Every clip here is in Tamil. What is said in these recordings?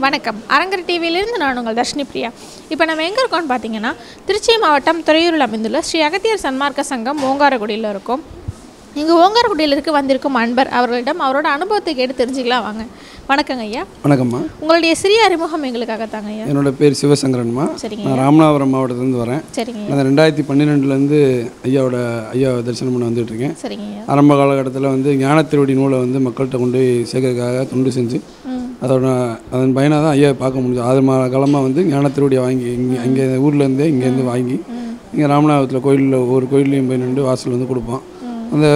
வணக்கம் அரங்கர் டிவியிலிருந்து நான் உங்கள் தர்ஷினி பிரியா இப்போ நம்ம எங்கே இருக்கோம்னு பார்த்தீங்கன்னா திருச்சி மாவட்டம் துறையூரில் அமைந்துள்ள ஸ்ரீ அகத்தியர் சன்மார்க்க சங்கம் ஓங்காரக்குடியில் இருக்கோம் இங்கே ஓங்காரக்குடியிலிருக்கு வந்திருக்கும் அன்பர் அவர்களிடம் அவரோட அனுபவத்தை கேட்டு தெரிஞ்சுக்கலாம் வாங்க வணக்கங்க ஐயா வணக்கம்மா உங்களுடைய சிறிய அறிமுகம் எங்களுக்காக தாங்க ஐயா என்னோட பேர் சிவசங்கரன்மா சரிங்க நான் ராமநாதபுரம் மாவட்டத்துலேருந்து வரேன் சரிங்க ஐயா நான் ரெண்டாயிரத்தி பன்னிரெண்டுலேருந்து ஐயாவோட ஐயா தரிசனம் பண்ண வந்துட்டு இருக்கேன் சரிங்க ஐயா ஆரம்ப காலகட்டத்தில் வந்து ஞானத்திருவடி நூலை வந்து மக்கள்கிட்ட கொண்டு போய் சேர்க்கறதுக்காக தொண்டு செஞ்சு ம் அதோட அதன் பயனாக தான் ஐயா பார்க்க முடிஞ்சது ஆறு மாத காலமாக வந்து ஞானத்திருவடியை வாங்கி இங்கே அங்கே ஊர்லேருந்தே இங்கேருந்து வாங்கி இங்கே ராமநாதபுரத்தில் கோயிலில் ஒவ்வொரு கோயில்லையும் போய் நின்று வாசல் வந்து கொடுப்போம் அந்த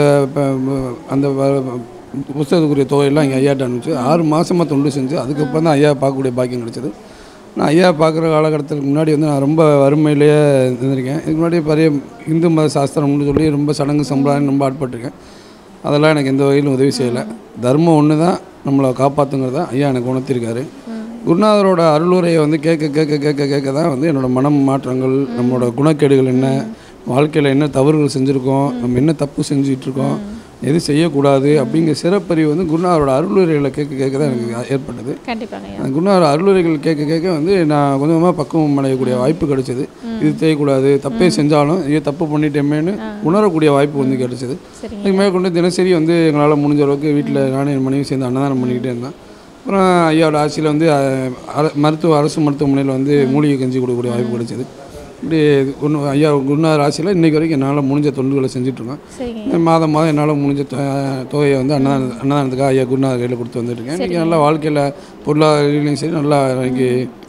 ப- அந்த வ- புஸ்தகத்துக்குரிய தொகையெல்லாம் இங்கே ஐயாட்ட அனுப்பிச்சு ஆறு மாதமாக தொண்டு செஞ்சு அதுக்கப்புறம் தான் ஐயா பார்க்கக்கூடிய பாக்கியம் கிடைச்சது நான் ஐயா பார்க்குற காலகட்டத்துக்கு முன்னாடி வந்து நான் ரொம்ப வறுமையிலேயே இருந்திருக்கேன் இதுக்கு முன்னாடி பெரிய இந்து மத சாஸ்திரம்னு சொல்லி ரொம்ப சடங்கு சம்பிரதாயம் ரொம்ப ஆட்பட்டிருக்கேன் அதெல்லாம் எனக்கு எந்த வகையிலும் உதவி செய்யலை தர்மம் ஒன்று தான் நம்மளை காப்பாற்றுங்கிறத ஐயா எனக்கு உணர்த்திருக்காரு குருநாதரோட அருளுரையை வந்து கேட்க கேட்க கேட்க கேட்க தான் வந்து என்னோடய மனம் மாற்றங்கள் நம்மளோட குணக்கேடுகள் என்ன வாழ்க்கையில் என்ன தவறுகள் செஞ்சுருக்கோம் நம்ம என்ன தப்பு செஞ்சுட்டு இருக்கோம் எது செய்யக்கூடாது அப்படிங்கிற சிறப்பறிவு வந்து குருநாதரோட அருளுரைகளை கேட்க கேட்க தான் எனக்கு ஏற்பட்டது கண்டிப்பாங்க ஐயா அந்த குருநாதர் அருளுரைகள் கேட்க கேட்க வந்து நான் கொஞ்சம் கொஞ்சமாக பக்குவம் அடையக்கூடிய வாய்ப்பு கிடைச்சது இது செய்யக்கூடாது தப்பே செஞ்சாலும் ஐயோ தப்பு பண்ணிட்டேமேன்னு உணரக்கூடிய வாய்ப்பு வந்து கிடைச்சது சரிங்க அதுக்கு மேற்கொண்டு தினசரி வந்து எங்களால் முடிஞ்ச அளவுக்கு வீட்டில் நானும் என் மனைவி சேர்ந்து அன்னதானம் பண்ணிக்கிட்டே இருந்தேன் அப்புறம் ஐயாவோட ஆட்சியில் வந்து அஹ், அர- மருத்துவ அரசு மருத்துவமனையில் வந்து மூலிகை கஞ்சி கொடுக்கக்கூடிய வாய்ப்பு கிடைச்சது இப்படி ஒன்று ஐயா குருநாதர் ஆட்சியில் இன்றைக்கி வரைக்கும் என்னால் முடிஞ்ச தொண்டுகளை செஞ்சுட்ருக்கேன் சரிங்க மாதம் மாதம் என்னால் முடிஞ்ச தொ- தொகையை வந்து அன்னதான அன்னதானத்துக்காக ஐயா குருநாதர் கையில் கொடுத்து வந்துட்டுருக்கேன் இன்றைக்கி நல்லா வாழ்க்கையில் பொருளாதாரம் சரி நல்லா இன்னைக்கு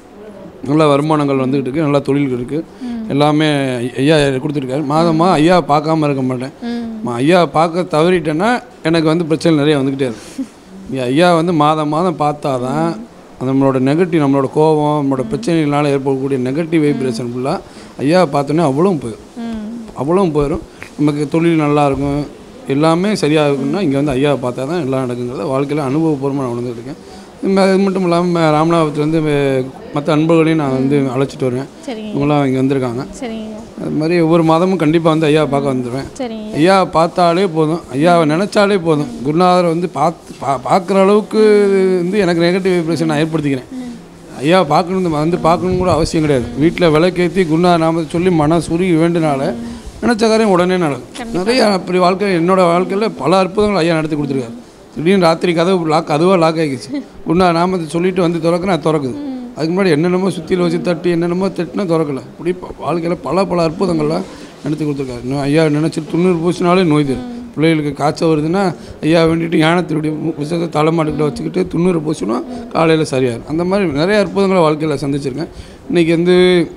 நல்ல வருமானங்கள் வந்துகிட்டு இருக்கு நல்லா தொழில் இருக்குது எல்லாமே ஐயா கொடுத்துருக்காரு மாதமாக ஐயா பார்க்காம இருக்க மாட்டேன் ம் மா- ஐயா பார்க்க தவறிட்டேன்னா எனக்கு வந்து பிரச்சனை நிறைய வந்துக்கிட்டே இருக்கு நீ ஐயா வந்து மாதம் மாதம் பார்த்தா தான் நம்மளோட நெகட்டிவ் நம்மளோட கோபம் நம்மளோட பிரச்சனைகளால் ஏற்படக்கூடிய நெகட்டிவ் வைப்ரேஷன் ஃபுல்லாக ஐயா பார்த்தோன்னே அவ்வளோ போயிடும் ம் அவ்வளோ போயிடும் நமக்கு தொழில் நல்லா இருக்கும் எல்லாமே சரியாக இருக்கும்னா இங்கே வந்து ஐயாவை பார்த்தா தான் எல்லாம் நடக்குங்கிறத வாழ்க்கையில் அனுபவபூர்வமாக நான் உணர்ந்துட்டு இருக்கேன் இது அது மட்டும் இல்லாமல் ராமநாதபுரத்துலேருந்து மற்ற அன்பர்களையும் நான் வந்து அழைச்சிட்டு வருவேன் சரிங்க இவங்களாம் இங்கே வந்திருக்காங்க சரிங்க ஐயா அது மாதிரி ஒவ்வொரு மாதமும் கண்டிப்பாக வந்து ஐயாவை பார்க்க வந்துடுவேன் சரிங்க ஐயா பார்த்தாலே போதும் ஐயாவை நினச்சாலே போதும் குருநாதரை வந்து பார்த்து பா பார்க்குற அளவுக்கு வந்து எனக்கு நெகட்டிவ் வைப்ரேஷன் நான் ஏற்படுத்திக்கிறேன் ஐயா பார்க்கணும் வந்து பார்க்கணும் கூட அவசியம் கிடையாது வீட்டில் விளக்கேற்றி குருநாதர் நாமத்தை சொல்லி மன சுருகி வேண்டுனால நினச்ச காரியம் உடனே நடக்கும் நிறைய அப்படி வாழ்க்கை என்னோட வாழ்க்கையில் பல அற்புதங்கள் ஐயா நடத்தி கொடுத்துருக்காரு திடீர்னு ராத்திரி கதவு லாக் அதுவாக லாக் ஆகிடுச்சு குருநாதர் நாமத்தை சொல்லிட்டு வந்து திறக்கிறேன் அது திறக்குது அதுக்கு முன்னாடி என்னென்னமோ சுற்றியில் வச்சு தட்டி என்னென்னமோ தட்டினா திறக்கல இப்படி வாழ்க்கையில் பல பல அற்புதங்கள்லாம் நடத்தி கொடுத்துருக்காரு இன்னும் ஐயா நினச்சி துண்ணூறு பூசினாலே நோய் தரும் பிள்ளைகளுக்கு காய்ச்சல் வருதுன்னா ஐயா வேண்டிட்டு யானத்தினுடைய புத்தகத்தை தலைமாட்டுக்கிட்ட வச்சுக்கிட்டு துண்ணூறு பூசினா காலையில் சரியாகும் அந்த மாதிரி நிறைய அற்புதங்களை வாழ்க்கையில் சந்திச்சிருக்கேன் இன்றைக்கி வந்து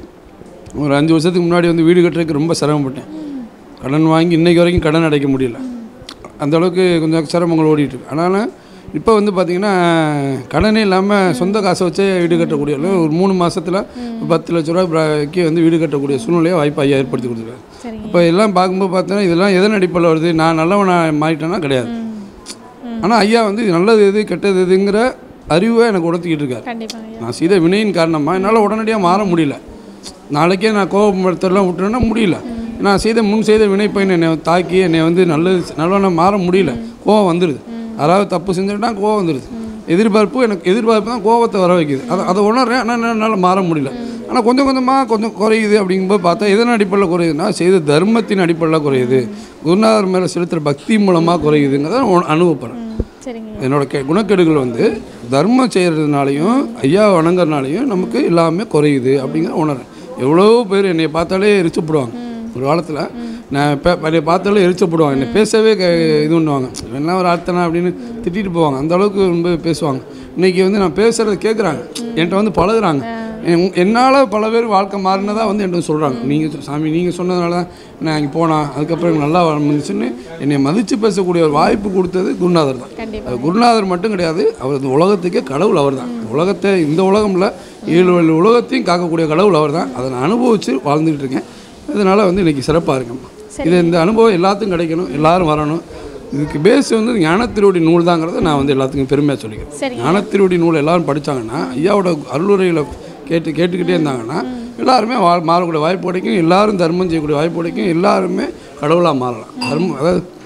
ஒரு அஞ்சு வருஷத்துக்கு முன்னாடி வந்து வீடு கட்டுறதுக்கு ரொம்ப சிரமப்பட்டேன் கடன் வாங்கி இன்னைக்கு வரைக்கும் கடன் அடைக்க முடியல அந்த அளவுக்கு கொஞ்சம் சிரமங்கள் ஓடிட்டு இருக்கு ஆனாலும் இப்போ வந்து பார்த்திங்கன்னா கடனே இல்லாமல் சொந்த காசை வச்சே வீடு கட்டக்கூடிய அளவு ஒரு மூணு மாதத்தில் பத்து லட்ச ரூபாய்க்கு வந்து வீடு கட்டக்கூடிய சூழ்நிலையை வாய்ப்பு ஐயா ஏற்படுத்தி கொடுத்துருக்காரு சரிங்க இப்போ எல்லாம் பார்க்கும்போது பார்த்தீங்கன்னா இதெல்லாம் எதன் அடிப்படையில் வருது நான் நல்லவனா மாறிட்டேன்னா கிடையாது ஆனால் ஐயா வந்து இது நல்லது எது கெட்டது எதுங்கிற அறிவை எனக்கு உணர்த்திக்கிட்டு இருக்காரு கண்டிப்பாங்க ஐயா நான் செய்த வினையின் காரணமாக என்னால் உடனடியாக மாற முடியல நாளைக்கே நான் கோபப்படுத்தலாம் விட்டுறேன்னா முடியல நான் செய்த முன் செய்த வினை பயன் என்னை தாக்கி என்னை வந்து நல்லது நல்லவனா மாற முடியல கோவம் வந்துடுது அதாவது தப்பு செஞ்சுட்டா கோவம் வந்துடுது எதிர்பார்ப்பு எனக்கு எதிர்பார்ப்பு தான் கோவத்தை வர வைக்குது அதை அதை உணர்றேன் ஆனால் என்னால் மாற முடியல ஆனால் கொஞ்சம் கொஞ்சமாக கொஞ்சம் குறையுது அப்படிங்கும்போது பார்த்தா எதன் அடிப்படையில் குறையுதுன்னா செய்த தர்மத்தின் அடிப்படையில் குறையுது குருநாதர் மேலே செலுத்துகிற பக்தி மூலமாக குறையுதுங்கிறத நான் அனுபவப்படுறேன் ம் சரிங்க ஐயா என்னோட கே குணக்கேடுகள் வந்து தர்மம் செய்கிறதுனாலையும் ஐயா வணங்குறதுனாலையும் நமக்கு எல்லாமே குறையுது அப்படிங்கிற உணர்றேன் எவ்வளோ பேர் என்னை பார்த்தாலே எரிச்சப்படுவாங்க ஒரு காலத்தில் நான் இப்போ என்னை பார்த்தாலே எரிச்சப்படுவாங்க என்னை பேசவே க இது பண்ணுவாங்க என்ன ஒரு அர்த்தனா அப்படின்னு திட்டிட்டு போவாங்க அந்த அளவுக்கு ரொம்ப பேசுவாங்க இன்றைக்கி வந்து நான் பேசுகிறத கேட்குறாங்க என்கிட்ட வந்து பழகுறாங்க என்னால் பல பேர் வாழ்க்கை மாறினதா வந்து என்கிட்ட சொல்கிறாங்க நீங்கள் சாமி நீங்கள் சொன்னதுனால தான் நான் இங்கே போனேன் அதுக்கப்புறம் எனக்கு நல்லா வந்துச்சுன்னு என்னை மதித்து பேசக்கூடிய ஒரு வாய்ப்பு கொடுத்தது குருநாதர் தான் கண்டிப்பா அது குருநாதர் மட்டும் கிடையாது அவர் இந்த உலகத்துக்கே கடவுள் அவர் தான் உலகத்தை இந்த உலகம்ல ஏழு ஏழு உலகத்தையும் காக்கக்கூடிய கடவுள் அவர் தான் அதை நான் அனுபவித்து வாழ்ந்துட்டு இருக்கேன் இதனால் வந்து இன்றைக்கி சிறப்பாக இருக்கேன் இது இந்த அனுபவம் எல்லாத்துக்கும் கிடைக்கணும் எல்லாரும் வரணும் இதுக்கு பேஸ் வந்து ஞானத்திருவடி நூல் தாங்கிறத நான் வந்து எல்லாத்துக்கும் பெருமையாக சொல்லிக்கிறேன் சரிங்க. ஞானத்திருவடி நூல் எல்லாரும் படித்தாங்கன்னா ஐயாவோட அருளுரைகளை கேட்டு கேட்டுக்கிட்டே இருந்தாங்கன்னா எல்லாருமே வா மாறக்கூடிய வாய்ப்பு கிடைக்கும் எல்லாரும் தர்மம் செய்யக்கூடிய வாய்ப்பு கிடைக்கும் எல்லாருமே கடவுளாக மாறலாம் தர்மம் அதாவது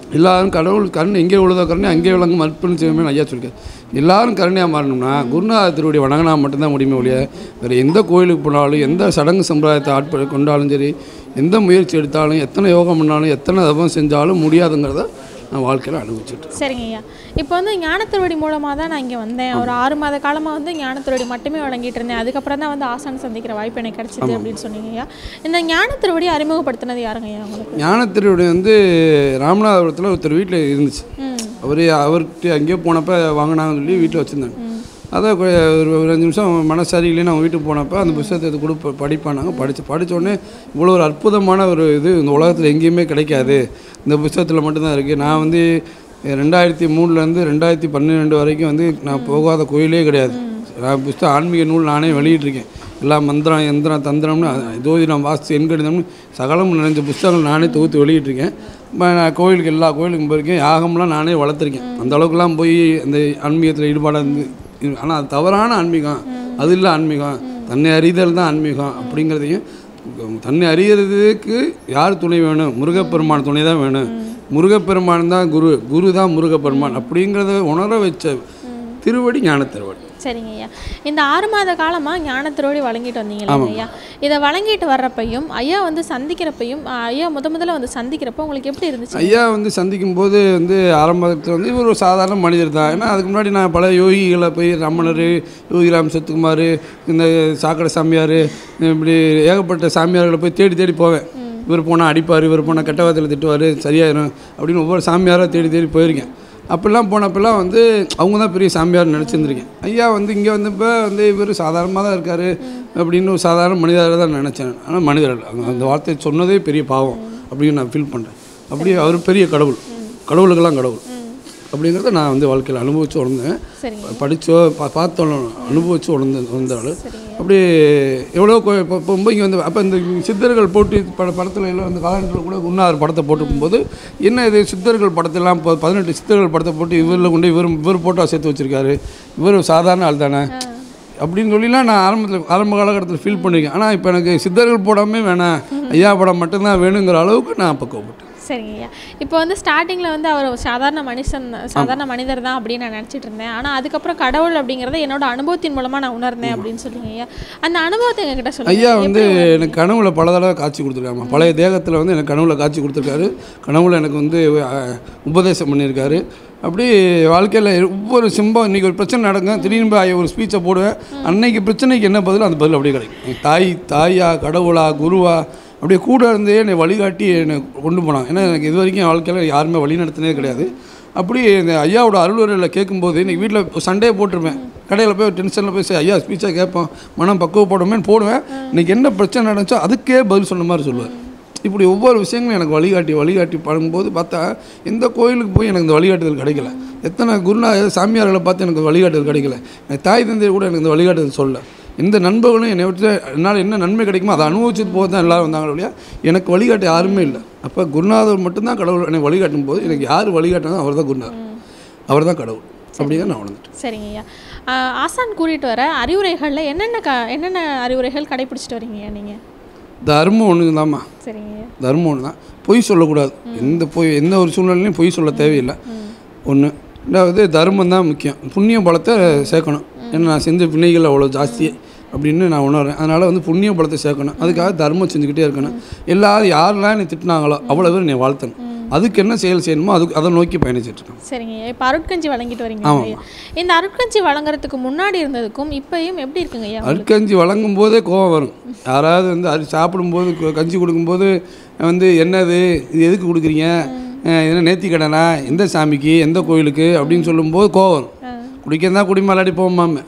எல்லாரும் கடவுள் கருணை எங்கே உள்ளதோ கருணை அங்கே விளங்கும் அர்ப்பணம் செய்வோமே ஐயா சொல்லியிருக்காரு எல்லாரும் கருணையாக மாறணும்னா குருநாத திருவடி வணங்கினா மட்டும்தான் முடியுமே ஒழிய வேறு எந்த கோயிலுக்கு போனாலும் எந்த சடங்கு சம்பிரதாயத்தை ஆட்பட கொண்டாலும் சரி எந்த முயற்சி எடுத்தாலும் எத்தனை யோகம் பண்ணாலும் எத்தனை தபம் செஞ்சாலும் முடியாதுங்கிறத நான் வாழ்க்கையில் அனுபவிச்சுட்டு சரிங்க ஐயா இப்போ வந்து ஞானத்திருவடி மூலமாக தான் நான் இங்கே வந்தேன் ஒரு ஆறு மாத காலமாக வந்து ஞானத்திருவடி மட்டுமே வழங்கிட்டு இருந்தேன் அதுக்கப்புறம் தான் வந்து ஆசான் சந்திக்கிற வாய்ப்பு எனக்கு கிடைச்சிது அப்படின்னு சொன்னீங்க ஐயா இந்த ஞானத்திருவடி அறிமுகப்படுத்தினது யாருங்க ஐயா உங்களுக்கு ஞானத்திருவடி வந்து ராமநாதபுரத்தில் ஒருத்தர் வீட்டில் இருந்துச்சு ம் அவர் அவர்கிட்ட அங்கேயோ போனப்போ வாங்கினாங்கன்னு சொல்லி வீட்டில் வச்சுருந்தாங்க அதை கொ- ஒரு ஒரு அஞ்சு நிமிஷம் மனசு சரியில்லைன்னு அவங்க வீட்டுக்கு போனப்போ அந்த புத்தகத்தை எடுத்து கொடு படிப்பானாங்க படித்து படித்த உடனே இவ்வளோ ஒரு அற்புதமான ஒரு இது இந்த உலகத்தில் எங்கேயுமே கிடைக்காது இந்த புத்தகத்தில் மட்டும்தான் இருக்குது நான் வந்து ரெண்டாயிரத்தி மூணுலேருந்து ரெண்டாயிரத்தி பன்னிரெண்டு வரைக்கும் வந்து நான் போகாத கோயிலே கிடையாது நான் புத்தகம் ஆன்மீக நூல் நானே வெளியிட்டிருக்கேன் எல்லா மந்திரம் எந்திரம் தந்திரம்னு அ- ஜோதிடம் வாஸ்து எண்கணிதம்னு சகலம் நிறைஞ்ச புஸ்தகங்கள் நானே தொகுத்து வெளியிட்டிருக்கேன் இப்போ நான் கோயிலுக்கு எல்லா கோயிலுக்கும் போயிருக்கேன் யாகம்லாம் நானே வளர்த்துருக்கேன் அந்த அளவுக்குலாம் போய் அந்த ஆன்மீகத்தில் ஈடுபாடாக இருந்து ஆனால் அது தவறான ஆன்மீகம் அது இல்லை ஆன்மீகம் தன்னை அறிதல் தான் ஆன்மீகம் அப்படிங்கிறதையும் தன்னை அறியறதுக்கு யார் துணை வேணும் முருகப்பெருமான் துணை தான் வேணும் முருகப்பெருமான் தான் குரு குரு தான் முருகப்பெருமான் அப்படிங்கிறத உணர வச்ச திருவடி ஞான திருவடி சரிங்க ஐயா இந்த ஆறு மாத காலமாக ஞானத்திரோடி வழங்கிட்டு வந்தீங்க இல்லைங்க ஐயா இதை வழங்கிட்டு வர்றப்பையும் ஐயா வந்து சந்திக்கிறப்பையும் ஆ, ஐயா முத முதல்ல வந்து சந்திக்கிறப்ப உங்களுக்கு எப்படி இருந்துச்சு ஐயா வந்து சந்திக்கும் போது வந்து ஆரம்பத்தில் வந்து இவர் ஒரு சாதாரண மனிதர் தான் ஏன்னா அதுக்கு முன்னாடி நான் பல யோகிகளை போய் ரமணர் யோகிராம் சத்துக்குமார் இந்த சாக்கடை சாமியார் இப்படி ஏகப்பட்ட சாமியார்களை போய் தேடி தேடி போவேன் இவர் போனால் அடிப்பார் இவர் போனால் கெட்ட வார்த்தையில் திட்டுவார் சரியாயிரும் அப்படின்னு ஒவ்வொரு சாமியாராக தேடி தேடி போயிருக்கேன் அப்போல்லாம் போனப்பெல்லாம் வந்து அவங்க தான் பெரிய சாமியார் நினச்சிருந்துருக்கேன் ஐயா வந்து இங்கே வந்தப்போ வந்து இவர் சாதாரணமாக தான் இருக்கார் அப்படின்னு ஒரு சாதாரண மனிதராக தான் நினச்சேன் ஆனால் மனிதர் அல்ல அந்த- அந்த வார்த்தையை சொன்னதே பெரிய பாவம் அப்படின்னு நான் ஃபீல் பண்ணுறேன் அப்படியே அவர் பெரிய கடவுள் கடவுளுக்கெல்லாம் கடவுள் அப்படிங்கிறத நான் வந்து வாழ்க்கையில் அனுபவித்து உணர்ந்தேன் சரிங்க படித்தோ பா பார்த்தோம் அனுபவித்து உணர்ந்த உணர்ந்தாள் அப்படி எவ்வளோ கோ- இப்போ இப்போ ரொம்ப இங்கே வந்து அப்போ இந்த சித்தர்கள் போட்டு பட படத்தில் எல்லாம் அந்த காலண்டரில் கூட குன்னார் படத்தை போட்டிருக்கும்போது என்ன இது சித்தர்கள் படத்தெல்லாம் இப்போ பதினெட்டு சித்தர்கள் படத்தை போட்டு இவரில் கொண்டு இவர் இவர் போட்டோ சேர்த்து வச்சுருக்காரு இவர் சாதாரண ஆள் தானே அப்படின்னு சொல்லிலாம் நான் ஆரம்பத்தில் ஆரம்ப காலகட்டத்தில் ஃபீல் பண்ணியிருக்கேன் ஆனால் இப்போ எனக்கு சித்தர்கள் போடாமே வேணாம் ஐயா படம் மட்டும்தான் வேணுங்கிற அளவுக்கு நான் பக்குவப்பட்டேன் சரிங்க ஐயா இப்போ வந்து ஸ்டார்டிங்கில் வந்து அவர் ஒரு சாதாரண மனுஷன் சாதாரண மனிதர் தான் அப்படின்னு நான் நினச்சிட்டு இருந்தேன் ஆனால் அதுக்கப்புறம் கடவுள் அப்படிங்கிறத என்னோட அனுபவத்தின் மூலமாக நான் உணர்ந்தேன் அப்படின்னு சொல்லுங்க ஐயா அந்த அனுபவத்தை எங்ககிட்ட சொல்லுங்க ஐயா வந்து எனக்கு கனவுல பல தடவை காட்சி கொடுத்துருக்காங்க பழைய தேகத்தில் வந்து எனக்கு கனவுல காட்சி கொடுத்துருக்காரு கனவுல எனக்கு வந்து அஹ், உபதேசம் பண்ணியிருக்காரு அப்படி வாழ்க்கையில் ஒவ்வொரு சிம்பம் இன்றைக்கி ஒரு பிரச்சனை நடக்கும் திடீர்னு போய் ஐயா ஒரு ஸ்பீச்சை போடுவேன் அன்னைக்கு பிரச்சனைக்கு என்ன பதில் அந்த பதில் அப்படியே கிடைக்கும் தாய் தாயா கடவுளா குருவா அப்படியே கூட இருந்தே என்னை வழிகாட்டி என்னை கொண்டு போனாங்க ஏன்னா எனக்கு இது வரைக்கும் என் வாழ்க்கையில் யாருமே வழி நடத்தினதே கிடையாது அப்படி இந்த ஐயாவோட அருளுரையில் கேட்கும்போது இன்றைக்கி வீட்டில் சண்டே போட்டிருப்பேன் கடையில் போய் டென்ஷனில் போய் சரி ஐயா ஸ்பீச்சாக கேட்போம் மனம் பக்குவப்படுமேன்னு போடுவேன் இன்றைக்கி என்ன பிரச்சனை நடந்துச்சோ அதுக்கே பதில் சொன்ன மாதிரி சொல்லுவார் இப்படி ஒவ்வொரு விஷயங்களும் எனக்கு வழிகாட்டி வழிகாட்டி பண்ணும்போது பார்த்தா எந்த கோயிலுக்கு போய் எனக்கு இந்த வழிகாட்டுதல் கிடைக்கல எத்தனை குருநா சாமியார்களை பார்த்து எனக்கு வழிகாட்டுதல் கிடைக்கல என் தாய் தந்தையர் கூட எனக்கு இந்த வழிகாட்டுதல் சொல்ல எந்த நண்பர்களும் என்னை விட்டு என்னால் என்ன நன்மை கிடைக்குமோ அதை அனுபவிச்சது போது தான் எல்லாரும் வந்தாங்க இல்லையா எனக்கு வழிகாட்ட யாருமே இல்லை அப்போ குருநாதர் மட்டும்தான் கடவுள் என்னை வழிகாட்டும் போது எனக்கு யார் வழிகாட்டினோ அவர் தான் குருநாதர் அவர் தான் கடவுள் அப்படி தான் நான் உணர்ந்துட்டேன் சரிங்க ஐயா ஆஹ் ஆசான் கூட்டிகிட்டு வர அறிவுரைகளில் என்னென்ன க என்னென்ன அறிவுரைகள் கடைபிடிச்சிட்டு வரீங்க ஐயா நீங்கள் தர்மம் ஒன்று தாம்மா சரிங்க ஐயா தர்மம் ஒன்று தான் பொய் சொல்லக்கூடாது எந்த பொய் எந்த ஒரு சூழ்நிலையும் பொய் சொல்ல தேவையில்லை ஒன்று ரெண்டாவது தர்மம் தான் முக்கியம் புண்ணிய பலத்தை சேர்க்கணும் ஏன்னா நான் செஞ்ச வினைகள் அவ்வளோ ஜாஸ்தி அப்படின்னு நான் உணர்றேன் அதனால் வந்து புண்ணிய பலத்தை சேர்க்கணும் அதுக்காக தர்மம் செஞ்சுக்கிட்டே இருக்கணும் எல்லாரும் யாரெல்லாம் என்னை திட்டினாங்களோ அவ்வளோ பேர் என்னை வாழ்த்தணும் அதுக்கு என்ன செயல் செய்யணுமோ அதுக்கு அதை நோக்கி பயணிச்சிட்டு இருக்கேன் சரிங்க ஐயா இப்போ அருட்கஞ்சி வழங்கிட்டு வரீங்க ஆமாம். ஐயா இந்த அருட்கஞ்சி வழங்குறதுக்கு முன்னாடி இருந்ததுக்கும் இப்பயும் எப்படி இருக்குங்க ஐயா உங்களுக்கு? அருட்கஞ்சி வழங்கும் போதே கோவம் வரும் யாராவது வந்து அரி சாப்பிடும்போது கு- கஞ்சி கொடுக்கும்போது வந்து என்னது இது எதுக்கு கொடுக்குறீங்க அஹ் என்ன நேர்த்தி கடனா எந்த சாமிக்கு எந்த கோயிலுக்கு அப்படின்னு சொல்லும்போது கோவம் வரும் ஆ. குடிக்கிறதா குடிமலாடி போமாம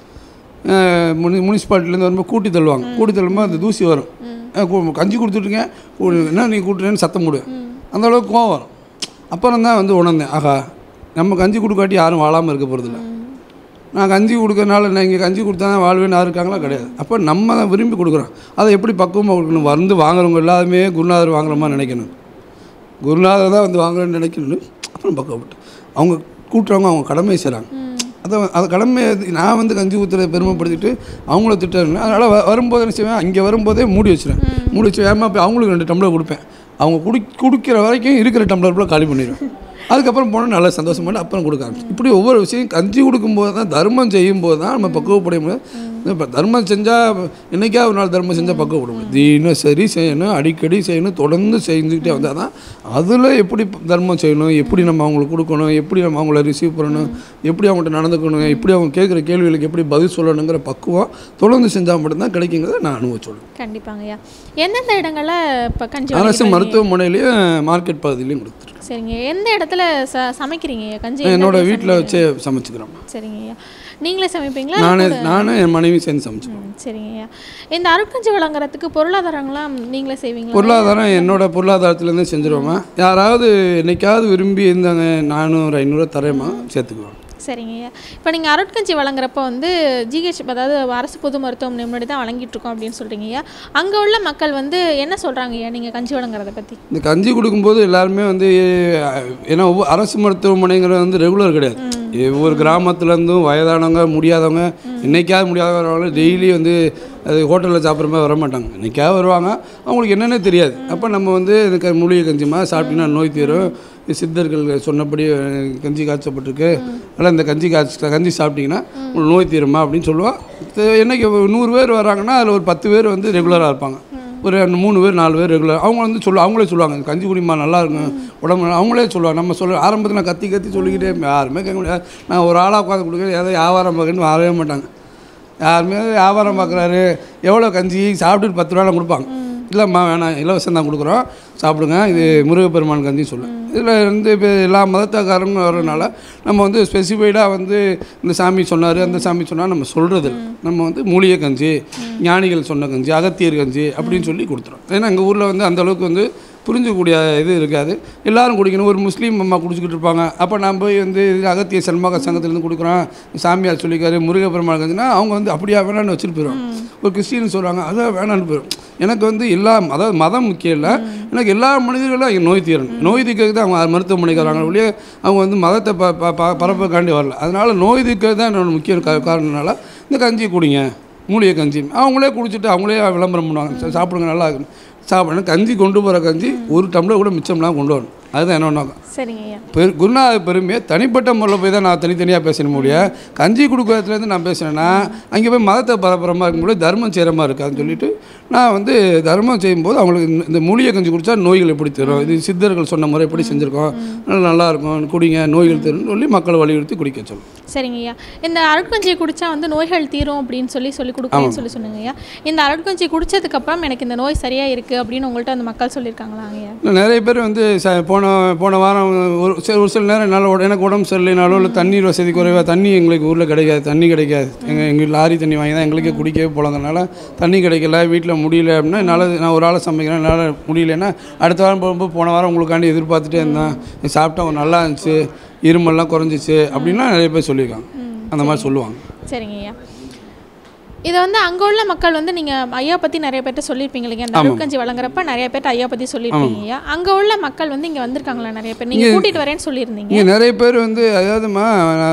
முனி முனிசிபாலிட்டிலேருந்து வரும்போது கூட்டி தள்ளுவாங்க கூட்டி தள்ளும்போது அந்த தூசி வரும் அஹ் கு- கஞ்சி கொடுத்துட்ருங்க என்ன நீ கூட்டுறேன்னு சத்தம் போடுவேன் அந்த அளவுக்கு கோவம் வரும் அப்புறம் தான் வந்து உணர்ந்தேன் ஆகா நம்ம கஞ்சி கொடுக்காட்டி யாரும் வாழாமல் இருக்க போகிறதில்ல நான் கஞ்சி கொடுக்கறனால நான் இங்கே கஞ்சி கொடுத்தா தான் வாழ்வேன்னு யாரும் இருக்காங்களா கிடையாது அப்போ நம்ம தான் விரும்பி கொடுக்குறோம் அதை எப்படி பக்குவமாக கொடுக்கணும் வந்து வாங்குறவங்க எல்லாருமே குருநாதர் வாங்குற மாதிரி நினைக்கணும் குருநாதர் தான் வந்து வாங்குறேன்னு நினைக்கணும் அப்புறம் பக்குவப்பட்டு அவங்க கூட்டுறவங்க அவங்க கடமையை செய்கிறாங்க அதை அதை கடமையை நான் வந்து கஞ்சி ஊற்றுறத பெருமைப்படுத்திட்டு அவங்கள திட்டுறேன் அதனால் வ வரும்போது என்ன செய்வேன் இங்கே வரும்போதே மூடி வச்சிருவேன் மூடி வச்சு ஏமா போய் அவங்களுக்கு ரெண்டு டம்ளர் கொடுப்பேன் அவங்க குடி குடிக்கிற வரைக்கும் இருக்கிற டம்ளர் காலி பண்ணிடுவேன் அதுக்கப்புறம் போனால் நல்லா சந்தோஷமாட்டு அப்புறம் கொடுக்க ஆரம்பிச்சு இப்படி ஒவ்வொரு விஷயம் கஞ்சி கொடுக்கும்போது தான் தர்மம் செய்யும்போது தான் நம்ம பக்குவப்படைய முடியும் இப்போ தர்மம் செஞ்சால் என்னைக்கா ஒரு நாள் தர்மம் செஞ்சால் பக்குவப்பட முடியும் தினம் சரி செய்யணும் அடிக்கடி செய்யணும் தொடர்ந்து செஞ்சுக்கிட்டே வந்தால் தான் அதில் எப்படி தர்மம் செய்யணும் எப்படி நம்ம அவங்களுக்கு கொடுக்கணும் எப்படி நம்ம அவங்கள ரிசீவ் பண்ணணும் எப்படி அவங்கள்ட்ட நடந்துக்கணும் எப்படி அவங்க கேட்குற கேள்விகளுக்கு எப்படி பதில் சொல்லணுங்கிற பக்குவம் தொடர்ந்து செஞ்சால் மட்டும்தான் கிடைக்குங்கிறத நான் அனுபவிச்சோம் கண்டிப்பாங்க ஐயா எந்தெந்த இடங்கள்ல இப்போ கஞ்சி அரசு வகைகள் மருத்துவமனையிலையும் மார்க்கெட் பகுதியிலையும் கொடுத்துருக்கேன் சரிங்க எந்த இடத்துல ச சமைக்கிறீங்க ஐயா கஞ்சி எந்த என்னோட இடத்துல வீட்டில் வச்சே சமைச்சுக்கிறோம் சரிங்க ஐயா நீங்களே சமைப்பீங்களா நானே நானும் என் மனைவி சேர்ந்து சமைச்சுக்கிறோம் ம், சரிங்க ஐயா இந்த அருட்கஞ்சி வழங்குறதுக்கு பொருளாதாரங்களாம் நீங்களே செய்வீங்களா பொருளாதாரம் என்னோட பொருளாதாரத்துலேருந்து செஞ்சுருவோமா யாராவது என்னைக்காவது விரும்பி இருந்தாங்க நானூறு ஐநூறுரூவா தரேம்மா சேர்த்துக்குவோம் சரிங்க ஐயா இப்போ நீங்கள் அருட்கஞ்சி வழங்குறப்ப வந்து ஜிஹெச் அதாவது அரசு பொது மருத்துவமனை முன்னாடி தான் வழங்கிட்டு இருக்கோம் அப்படின்னு சொல்கிறீங்க ஐயா அங்கே உள்ள மக்கள் வந்து என்ன சொல்கிறாங்க ஐயா நீங்கள் கஞ்சி வழங்குறத பற்றி இந்த கஞ்சி கொடுக்கும்போது எல்லாருமே வந்து அஹ், ஏன்னா ஒவ்வொரு அரசு மருத்துவமனைங்கிறது வந்து ரெகுலர் கிடையாது ஒவ்வொரு கிராமத்துலேருந்தும் வயதானவங்க முடியாதவங்க என்னைக்காவது முடியாதவங்க டெய்லி வந்து அது ஹோட்டலில் சாப்பிட்ற மாதிரி வர மாட்டாங்க என்னைக்காவது வருவாங்க அவங்களுக்கு என்னென்னே தெரியாது அப்போ நம்ம வந்து இந்த க மூலிகை கஞ்சிமா சாப்பிட்டீங்கன்னா நோய் தீரும் இது சித்தர்கள் சொன்னபடி அஹ், கஞ்சி காய்ச்சப்பட்டிருக்கு அதனால் இந்த கஞ்சி காய்ச்சி கஞ்சி சாப்பிட்டீங்கன்னா உங்களுக்கு நோய் தீருமா அப்படின்னு சொல்லுவோம் இது என்னைக்கு ஒரு நூறு பேர் வராங்கன்னா அதில் ஒரு பத்து பேர் வந்து ரெகுலராக இருப்பாங்க ஒரு ரெண்டு மூணு பேர் நாலு பேர் ரெகுலர் அவங்க வந்து சொல்ல அவங்களே சொல்லுவாங்க கஞ்சி குடிமா நல்லா இருக்கும் உடம்பு நல்லா-" அவங்களே சொல்லுவாங்க நம்ம சொல்ல ஆரம்பத்தில் நான் கத்தி கத்தி சொல்லிக்கிட்டே இருப்பேன். யாருமே கேட்க முடியாது நான் ஒரு ஆளாக உட்காந்து கொடுக்குறேன் ஏதோ வியாபாரம் பார்க்கணும்னு வரவே மாட்டாங்க யாருமே வியாபாரம் பார்க்குறாரு எவ்வளோ கஞ்சி சாப்பிட்டுட்டு பத்து ரூபாலாம் கொடுப்பாங்க இல்லைம்மா வேணாம் இலவசம் தான் கொடுக்குறோம் சாப்பிடுங்க இது முருகப்பெருமான் கஞ்சி சொல்லுவேன் இதில் வந்து இப்போ எல்லா மதத்தக்காரங்க வர்றதுனால நம்ம வந்து ஸ்பெசிஃபைடாக வந்து இந்த சாமி சொன்னார் அந்த சாமி சொன்னால் நம்ம சொல்கிறது இல்ல. நம்ம வந்து மூலிகை கஞ்சி ஞானிகள் சொன்ன கஞ்சி அகத்தியர் கஞ்சி அப்படின்னு சொல்லி கொடுத்துறோம் ஏன்னா எங்கள் ஊரில் வந்து அந்த அளவுக்கு வந்து புரிஞ்சக்கூடிய இது இருக்காது எல்லாரும் குடிக்கணும் ஒரு முஸ்லீம் அம்மா குடிச்சிக்கிட்டு இருப்பாங்க அப்போ நான் போய் வந்து இது அகத்திய சன்மாக சங்கத்திலேருந்து கொடுக்குறோம் சாமியார் சொல்லிக்காரு முருகப்பெருமாள் கஞ்சினா அவங்க வந்து அப்படியா வேணான்னு வச்சுட்டு போயிடும் ஒரு கிறிஸ்டின் சொல்கிறாங்க அதான் வேணான்னு போயிடும் எனக்கு வந்து எல்லா அதாவது மதம் முக்கியம் இல்லை எனக்கு எல்லா மனிதர்களும் இங்கே நோய் தீரணும் நோய் தீர்க்கிறது தான் அவங்க மருத்துவமனைக்கு வராங்க ஒழிய அவங்க வந்து மதத்தை ப ப- ப பரப்பக்காண்டி வரல அதனால் நோய் தீர்க்கிறது தான் என்னோட முக்கிய கா- காரணம்னால இந்த கஞ்சி குடிங்க மூலிகை கஞ்சி அவங்களே குடிச்சிட்டு அவங்களே விளம்பரம் பண்ணுவாங்க "சரி, சாப்பிடுங்க நல்லா இருக்கும் சாப்பிடணும் கஞ்சி கொண்டு போகிற கஞ்சி ஒரு டம்ளர் கூட மிச்சம்லாம் கொண்டு வரணும் அதுதான் என்னோட நோக்கம் சரிங்க ஐயா பெரு குருநாத பெருமையை தனிப்பட்ட முறையில் போய் தான் நான் தனித்தனியாக பேசணும் முடிய கஞ்சி கொடுக்குறதுலேருந்து நான் பேசுனேன்னா அங்கே போய் மதத்தை பரப்புற மாதிரி இருக்கும்போது தர்மம் செய்கிற மாதிரி இருக்காதுன்னு சொல்லிட்டு நான் வந்து தர்மம் செய்யும்போது அவங்களுக்கு இந்த- இந்த மூலிகை கஞ்சி குடித்தா நோய்கள் எப்படி தரும் இது சித்தர்கள் சொன்ன முறை எப்படி செஞ்சுருக்கோம் நல்லா நல்லா இருக்கும் குடிங்க நோய்கள் தரும்னு சொல்லி மக்களை வலியுறுத்தி குடிக்க சொல்லும் சரிங்க ஐயா இந்த அருட்கஞ்சியை குடிச்சா வந்து நோய்கள் தீரும் அப்படின்னு சொல்லி சொல்லி கொடுக்குறேன்னு சொல்லி சொன்னீங்க ஐயா இந்த அருட்கஞ்சி குடிச்சதுக்கப்புறம் எனக்கு இந்த நோய் சரியா இருக்கு அப்படின்னு உங்கள்கிட்ட அந்த மக்கள் சொல்லியிருக்காங்களா ஐயா இல்லை நிறைய பேர் வந்து ச போன போன வாரம் ஒரு சில ஒரு சில நேரம் என்னால் உட- எனக்கு உடம்பு சரியில்லைனாலோ இல்லை தண்ணீர் வசதி குறைவாக தண்ணி எங்களுக்கு ஊரில் கிடைக்காது தண்ணி கிடைக்காது எங்கள் எங்கள் லாரி தண்ணி வாங்கி தான் எங்களுக்கே குடிக்கவே போலங்கனால தண்ணி கிடைக்கல வீட்டில் முடியல அப்படின்னா என்னால் நான் ஒரு ஆளை சமைக்கிறேன் என்னால் முடியலன்னா அடுத்த வாரம் போகும்போது போன வாரம் உங்களுக்காண்டி எதிர்பார்த்துட்டே இருந்தேன் நீ சாப்பிட்டா கொஞ்சம் நல்லா இருந்துச்சு இருமல்லாம் குறைஞ்சிச்சு அப்படின்னா நிறைய பேர் சொல்லியிருக்காங்க அந்த மாதிரி சொல்லுவாங்க சரிங்க ஐயா இதை வந்து அங்கே உள்ள மக்கள் வந்து நீங்கள் ஐயா பற்றி நிறைய பேர்ட்ட சொல்லியிருப்பீங்க இல்லைங்க அந்த அருட்கஞ்சி வழங்குறப்ப நிறைய பேர்ட்ட ஐயா பற்றி சொல்லியிருப்பீங்க ஐயா அங்கே உள்ள மக்கள் வந்து இங்கே வந்திருக்காங்களா நிறைய பேர் நீங்கள் கூட்டிகிட்டு வரேன்னு சொல்லியிருந்தீங்க இங்கே நிறைய பேர் வந்து அதாவதுமா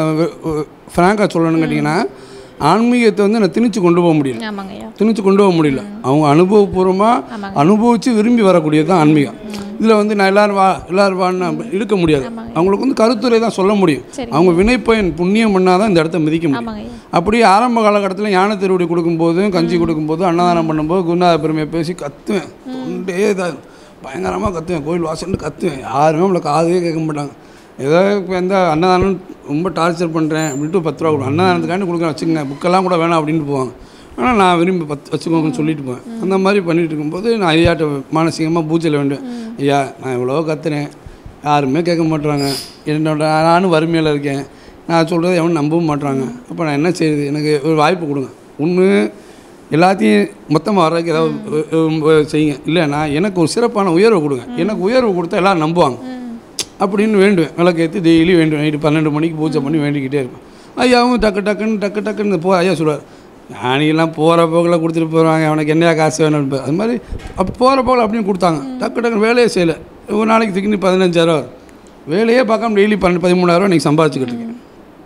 ஃப்ராங்காக சொல்லணும்னு கேட்டிங்கன்னா ஆன்மீகத்தை வந்து நான் திணிச்சு கொண்டு போக முடியல ஆமாங்க ஐயா திணிச்சு கொண்டு போக முடியல அவங்க அனுபவபூர்வமாக ஆமாங்க. அனுபவித்து விரும்பி வரக்கூடியது தான் ஆன்மீகம் இதில் வந்து நான் எல்லாரும் வா எல்லாரும் வான்னு அப்படி இருக்க முடியாது அவங்களுக்கு வந்து கருத்துரை தான் சொல்ல முடியும் சரி. அவங்க வினைப்பயன் புண்ணியம் பண்ணால் தான் இந்த இடத்த மிதிக்க முடியும் ஆமாங்க ஐயா அப்படியே ஆரம்ப காலகட்டத்தில் ஞான திருவடி கொடுக்கும்போதும் கஞ்சி கொடுக்கும்போது அன்னதானம் பண்ணும்போது குருநாத பெருமையை பேசி கத்துவேன் தொண்டே தான் பயங்கரமாக கத்துவேன் கோயில் வாசல்னு கத்துவேன் யாருமே நம்மளை காதே கேட்க மாட்டாங்க ஏதோ இப்போ எந்த அன்னதானம் ரொம்ப டார்ச்சர் பண்ணுறேன் அப்படின்ட்டு பத்து ரூபா கொடுக்கும் அன்னதானத்துக்காண்டி கொடுக்குறேன் வச்சுக்கங்க புக்கெல்லாம் கூட வேணாம் அப்படின்ட்டு போவாங்க ஆனால் நான் விரும்பி பத்து வச்சுக்கோங்கன்னு சொல்லிட்டு போவேன் அந்த மாதிரி பண்ணிட்டு இருக்கும்போது நான் ஐயாட்ட மானசீகமாக பூஜையில் வேண்டுவேன் ஐயா நான் இவ்வளோ கத்துனேன் யாருமே கேட்க மாட்றாங்க என்னோட நானும் வறுமையில் இருக்கேன் நான் சொல்கிறத எவனும் நம்பவும் மாட்றாங்க அப்போ நான் என்ன செய்யுது எனக்கு ஒரு வாய்ப்பு கொடுங்க ஒன்று எல்லாத்தையும் மொத்தமாக வர்றதுக்கு ஏதாவது அஹ், அஹ், செய்யுங்க இல்லைன்னா எனக்கு ஒரு சிறப்பான உயர்வு கொடுங்க எனக்கு உயர்வு கொடுத்தா எல்லோரும் நம்புவாங்க அப்படின்னு வேண்டுவேன் விளக்கேற்றி டெய்லி வேண்டுவேன் நைட்டு பன்னெண்டு மணிக்கு பூஜை பண்ணி வேண்டிக்கிட்டே இருப்பேன் ஐயாவும் டக்கு டக்குன்னு டக்கு டக்குன்னு போ ஐயா சொல்லுவார் ஞானிகள்லாம் போகிற போக்கில் கொடுத்துட்டு போகிறாங்க அவனுக்கு என்னையா காசு வேணும்னு அது மாதிரி அப்போ போகிற போக்கில் அப்படின்னு கொடுத்தாங்க டக்கு டக்குன்னு வேலையே செய்யலை ஒரு நாளைக்கு திக்கினு பதினஞ்சாயிரம் வரும் வேலையே பார்க்காம டெய்லி பன்னெண்டு பதிமூணாயிரம் நீங்கள் சம்பாதிச்சுக்கிட்டு இருக்கேன்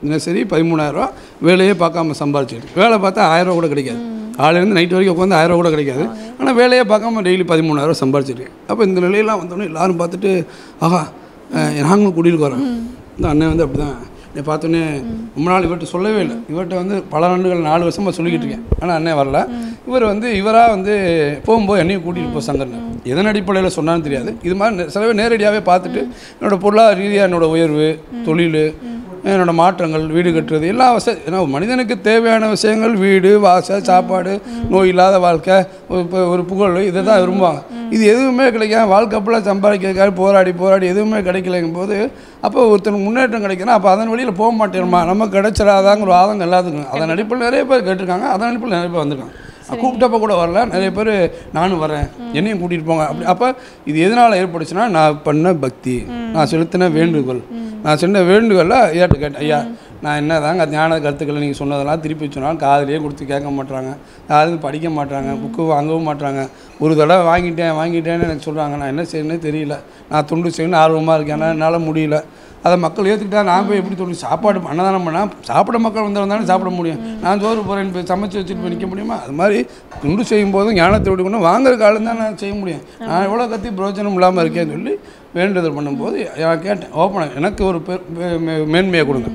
தினசரி பதிமூணாயிரரூவா வேலையே பார்க்காம சம்பாரிச்சிட்டு வேலை பார்த்தா ஆயிரரூவா கூட கிடைக்காது காலையிலேருந்து நைட் வரைக்கும் உட்காந்து ஆயிரரூவா கூட கிடைக்காது ஆனால் வேலையே பார்க்காம டெய்லி பதிமூணாயிரரூவா சம்பாரிச்சிருக்கேன் அப்போ இந்த நிலையெல்லாம் வந்தோடனே எல்லாரும் பார்த்துட்டு ஆஹா அஹ், நாங்களும் குடியிருக்க வரோம் இந்த அண்ணன் வந்து அப்படி தான் என்னை பார்த்தோன்னே ரொம்ப நாள் இவர்கிட்ட சொல்லவே இல்லை இவர்கிட்ட வந்து பல ஆண்டுகள் நாலு வருஷமாக சொல்லிக்கிட்டு இருக்கேன் ஆனால் அண்ணன் வரல இவர் வந்து இவராக வந்து போகும்போது என்னையும் கூட்டிகிட்டு போ சங்கர்னு எதன் அடிப்படையில் சொன்னான்னு தெரியாது இது மாதிரி நெ- சில பேர் நேரடியாகவே பார்த்துட்டு என்னோட பொருளாதார ரீதியாக என்னோட உயர்வு தொழில் என்னோட மாற்றங்கள் வீடு கட்டுறது எல்லா வசதி ஏன்னா ஒரு மனிதனுக்கு தேவையான விஷயங்கள் வீடு வாசல் சாப்பாடு நோய் இல்லாத வாழ்க்கை ஒரு இப்போ ஒரு புகழ் இதை தான் விரும்புவாங்க இது எதுவுமே கிடைக்காம வாழ்க்கை ஃபுல்லாக சம்பாதிக்கிறதுக்காக போராடி போராடி எதுவுமே கிடைக்கலைங்கும் போது அப்போ ஒருத்தனுக்கு முன்னேற்றம் கிடைக்கணும் அப்போ அதன் வழியில் போக மாட்டேருமா நமக்கு கிடைச்சிடாதாங்கிற ஒரு ஆதங்கம் எல்லாத்துக்கும் அதன் அடிப்படையில் நிறைய பேர் கேட்டிருக்காங்க அதன் அடிப்படையில் நிறைய பேர் வந்திருக்காங்க கூப்பிட்டப்ப கூட வரல நிறைய பேர் நானும் வரேன் என்னையும் கூட்டிகிட்டு போங்க அப்படி அப்போ இது எதனால் ஏற்பட்டுச்சுன்னா நான் பண்ண பக்தி நான் செலுத்தின வேண்டுகோள் நான் சொன்ன வேண்டுகோளில் ஐயாட்ட கேட்டேன் ஐயா நான் என்ன தாங்க ஞான கருத்துக்களை நீங்கள் சொன்னதெல்லாம் திருப்பி சொன்னாலும் காதுலயே கொடுத்து கேட்க மாட்றாங்க யாரும் படிக்க மாட்றாங்க புக்கு வாங்கவும் மாட்றாங்க ஒரு தடவை வாங்கிட்டேன் வாங்கிட்டேன்னு எனக்கு சொல்கிறாங்க நான் என்ன செய்யணும்னே தெரியல நான் துண்டு செய்யணும்னு ஆர்வமாக இருக்கேன் ஆனால் என்னால் முடியல அதை மக்கள் ஏற்றுக்கிட்டா நான் போய் எப்படி தொழில் சாப்பாடு அன்னதானம் பண்ணால் சாப்பிட மக்கள் வந்தாலும் சாப்பிட முடியும் நான் சோறு போகிறேன் போய் சமைச்சு வச்சுட்டு போய் நிற்க முடியுமா அது மாதிரி துண்டு செய்யும் போதும் ஞானத்தை விட்டுக்கணும் வாங்குற காலம் தான் நான் செய்ய முடியும் நான் எவ்வளோ கத்தி பிரயோஜனம் இல்லாமல் இருக்கேன்னு சொல்லி வேண்டுதல் பண்ணும்போது நான் கேட்டேன் ஓப்பனாக எனக்கு ஒரு பெ- மே- மே- மேன்மையை கொடுங்க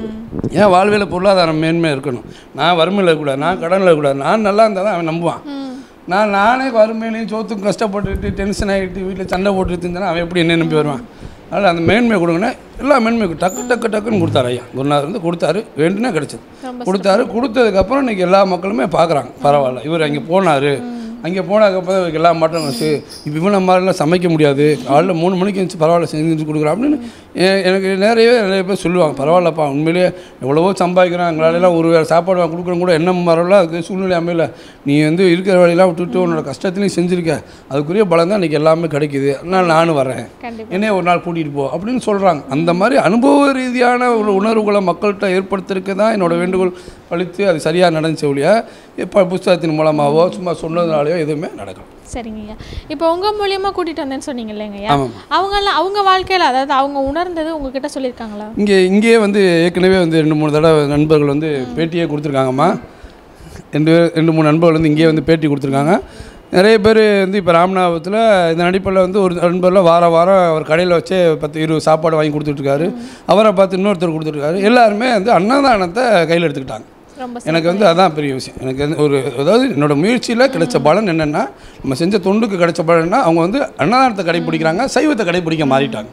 ஏன் வாழ்வியல் பொருளாதாரம் மேன்மை இருக்கணும் நான் வறுமையில் இருக்கக்கூடாது நான் கடனில் இருக்கக்கூடாது நான் நல்லா இருந்தால் தான் அவன் நம்புவான் நான் நானே வறுமையிலையும் சோத்துக்கும் கஷ்டப்பட்டுட்டு டென்ஷன் ஆகிட்டு வீட்டில் சண்டை போட்டுட்டு இருந்தேன்னா அவன் எப்படி என்ன நம்பி வருவான் அதனால் அந்த மேன்மை கொடுங்கன்னா எல்லா மேன்மை டக்கு டக்கு டக்குன்னு கொடுத்தாரு ஐயா குருநாதர் வந்து கொடுத்தாரு வேண்டுனே கிடச்சது கொடுத்தாரு கொடுத்ததுக்கப்புறம் இன்றைக்கி எல்லா மக்களுமே பார்க்குறாங்க பரவாயில்ல இவர் அங்கே போனார் அங்கே போனதுக்கப்புறம் இவருக்கு எல்லா மாற்றம் வச்சு இப்போ இவனை மாதிரிலாம் சமைக்க முடியாது காலைல மூணு மணிக்கு இருந்துச்சு பரவாயில்ல செஞ்சு கொடுக்குறோம் அப்படின்னு எ- எனக்கு நிறையவே நிறைய பேர் சொல்லுவாங்க பரவாயில்லப்பா உண்மையிலேயே எவ்வளவோ சம்பாதிக்கிறோம் எங்களாலெல்லாம் ஒரு வேளை சாப்பாடு வாங்கி கொடுக்குறோம் கூட என்ன வரல அதுக்கு சூழ்நிலை அமையல நீ வந்து இருக்கிற வேலையெல்லாம் விட்டுட்டு உன்னோட கஷ்டத்துலையும் செஞ்சுருக்க அதுக்குரிய பலம் தான் இன்றைக்கி எல்லாமே கிடைக்குது அதனால் நானும் வரேன் கண்டிப்பாக என்னைய ஒரு நாள் கூட்டிகிட்டு போ அப்படின்னு சொல்கிறாங்க அந்த மாதிரி அனுபவ ரீதியான ஒரு உணர்வுகளை மக்கள்கிட்ட ஏற்படுத்துறதுக்கு தான் என்னோட வேண்டுகோள் பழித்து அது சரியாக நடந்துச்சு ஒழிய இப்போ புஸ்தகத்தின் மூலமாகவோ சும்மா சொன்னதுனாலையோ எதுவுமே நடக்கும் சரிங்க ஐயா இப்போ உங்கள் மூலியமாக கூட்டிகிட்டு வந்தேன்னு சொன்னீங்க இல்லைங்க ஐயா ஆமாம் அவங்கெல்லாம் அவங்க வாழ்க்கையில் அதாவது அவங்க உணர்ந்தது உங்ககிட்ட சொல்லியிருக்காங்களா இங்கே இங்கேயே வந்து ஏற்கனவே வந்து ரெண்டு மூணு தடவை நண்பர்கள் வந்து பேட்டியே கொடுத்துருக்காங்கம்மா ரெண்டு பேர் ரெண்டு மூணு நண்பர்கள் வந்து இங்கேயே வந்து பேட்டி கொடுத்துருக்காங்க நிறைய பேர் வந்து இப்போ ராமநாதபுரத்தில் இந்த நடிப்பில் வந்து ஒரு நண்பரில் வார வாரம் அவர் கடையில் வச்சே பத்து இருபது சாப்பாடு வாங்கி கொடுத்துட்ருக்காரு அவரை பார்த்து இன்னொருத்தர் கொடுத்துருக்காரு எல்லாருமே வந்து அன்னதானத்தை கையில் எடுத்துக்கிட்டாங்க ரொம்ப எனக்கு வந்து அதான் பெரிய விஷயம் எனக்கு வந்து ஒரு அதாவது என்னோட முயற்சியில் கிடைச்ச பலன் என்னென்னா நம்ம செஞ்ச தொண்டுக்கு கிடைச்ச பலன்னா அவங்க வந்து அன்னதானத்தை கடைப்பிடிக்கிறாங்க சைவத்தை கடைப்பிடிக்க மாறிட்டாங்க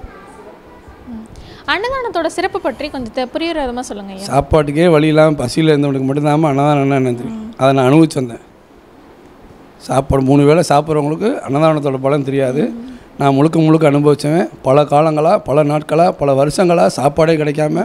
அன்னதானத்தோட சிறப்பு பற்றி கொஞ்சம் தெ- புரியுற விதமாக சொல்லுங்க ஐயா சாப்பாட்டுக்கே வழி இல்லாமல் பசியில் இருந்தவனுக்கு மட்டும்தான் அன்னதானம் என்ன தெரியும் அதை நான் அனுபவிச்சு வந்தேன் சாப்பாடு மூணு வேளை சாப்பிட்றவங்களுக்கு அன்னதானத்தோட பலன் தெரியாது நான் முழுக்க முழுக்க அனுபவிச்சவன் பல காலங்களாக பல நாட்களாக பல வருஷங்களாக சாப்பாடே கிடைக்காம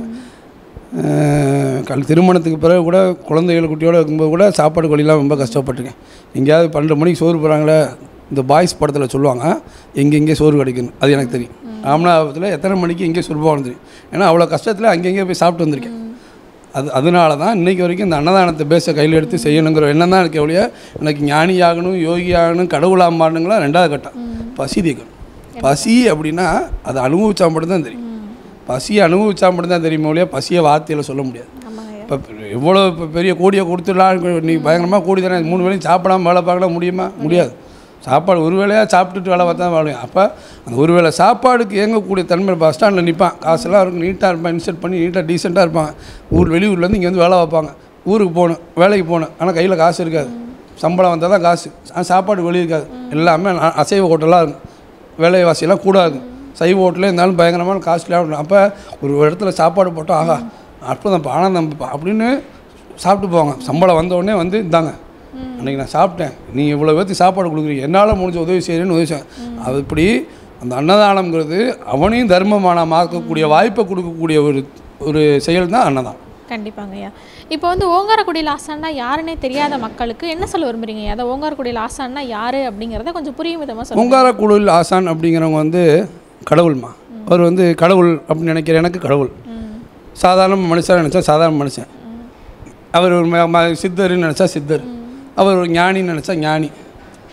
அஹ், கல் திருமணத்துக்கு பிறகு கூட குழந்தைகள் குட்டியோடு இருக்கும்போது கூட சாப்பாடு வழியெல்லாம் ரொம்ப கஷ்டப்பட்டிருக்கேன் எங்கேயாவது பன்னெண்டு மணிக்கு சோறு போகிறாங்களே இந்த பாய்ஸ் படத்தில் சொல்லுவாங்க எங்கெங்கே சோறு கிடைக்கணும் அது எனக்கு தெரியும் ராமநாதபுரத்தில் எத்தனை மணிக்கு எங்கே சொல்லுவாங்கன்னு தெரியும் ஏன்னா அவ்வளோ கஷ்டத்தில் அங்கங்கே போய் சாப்பிட்டு வந்திருக்கேன் அது அதனால தான் இன்றைக்கி வரைக்கும் இந்த அன்னதானத்தை பேச கையில் எடுத்து செய்யணுங்கிற எண்ணம் தான் இருக்க ஒழிய எனக்கு ஞானி ஆகணும் யோகி ஆகணும் கடவுளாக மாறணுங்களா ரெண்டாவது கட்டம் பசி தீர்க்கணும் பசி அப்படின்னா அதை அனுபவிச்சா மட்டும்தான் தெரியும் பசியை அனுபவிச்சா மட்டும்தான் தெரியுமே ஒழிய பசியை வார்த்தையில் சொல்ல முடியாது ஆமாங்க ஐயா இப்போ எவ்வளோ இப்போ பெரிய கோடியை கொடுத்துடலாம் நீ பயங்கரமாக கோடி தானே மூணு வேளையும் சாப்பிடாம வேலை பார்க்கலாம் முடியுமா முடியாது சாப்பாடு ஒரு வேளையாக சாப்பிட்டுட்டு வேலை பார்த்தா வாழும் அப்போ அந்த ஒரு வேளை சாப்பாடுக்கு இயங்கக்கூடிய தன்மை பஸ் ஸ்டாண்டில் நிற்பான் காசெல்லாம் இருக்கும் நீட்டாக இருப்பான் இன்செர்ட் பண்ணி நீட்டாக டீசெண்டாக இருப்பாங்க ஊர் வெளியூர்லேருந்து இங்கே வந்து வேலை வைப்பாங்க ஊருக்கு போகணும் வேலைக்கு போகணும் ஆனால் கையில் காசு இருக்காது சம்பளம் வந்தால் தான் காசு ஆனால் சாப்பாடு வெளியே இருக்காது எல்லாமே அ- அசைவ ஹோட்டலாக இருக்கும் வேலைவாசியெல்லாம் கூடாது சைவ ஹோட்டலே இருந்தாலும் பயங்கரமான காஸ்ட்லியாக இருக்கும் அப்போ ஒரு இடத்துல சாப்பாடு போட்டால் ஆகா அற்புதம் ஆனந்தம் அப்படின்னு சாப்பிட்டு போவாங்க சம்பளம் வந்த உடனே வந்து இந்தாங்க அன்றைக்கி நான் சாப்பிட்டேன் நீ இவ்வளோ பேர்த்துக்கு சாப்பாடு கொடுக்குறீங்க என்னால் முடிஞ்ச உதவி செய்கிறேன்னு உதவி செய்ய அது இப்படி அந்த அன்னதானம்ங்கிறது அவனையும் தர்மமானமாக்கக்கூடிய வாய்ப்பை கொடுக்கக்கூடிய ஒரு ஒரு செயல் தான் அன்னதானம் கண்டிப்பாங்க ஐயா இப்போ வந்து ஓங்காரக்குடியில் ஆசான்னா யாருன்னே தெரியாத மக்களுக்கு என்ன சொல்ல விரும்புறீங்க ஐயா அதை ஓங்காரக்குடியில் ஆசான்னா யாரு அப்படிங்கிறத கொஞ்சம் புரியும் விதமாக சொல்லுங்க ஓங்காரக்குழுவில் ஆசான் அப்படிங்கிறவங்க வந்து கடவுள்மா அவர் வந்து கடவுள் அப்படின்னு நினைக்கிற எனக்கு கடவுள் ம் சாதாரண மனுஷன் நினச்சா சாதாரண மனுஷன் அவர் ஒரு ம- ம- சித்தர்னு நினச்சா சித்தர் அவர் ஒரு ஞானின்னு நினச்சா ஞானி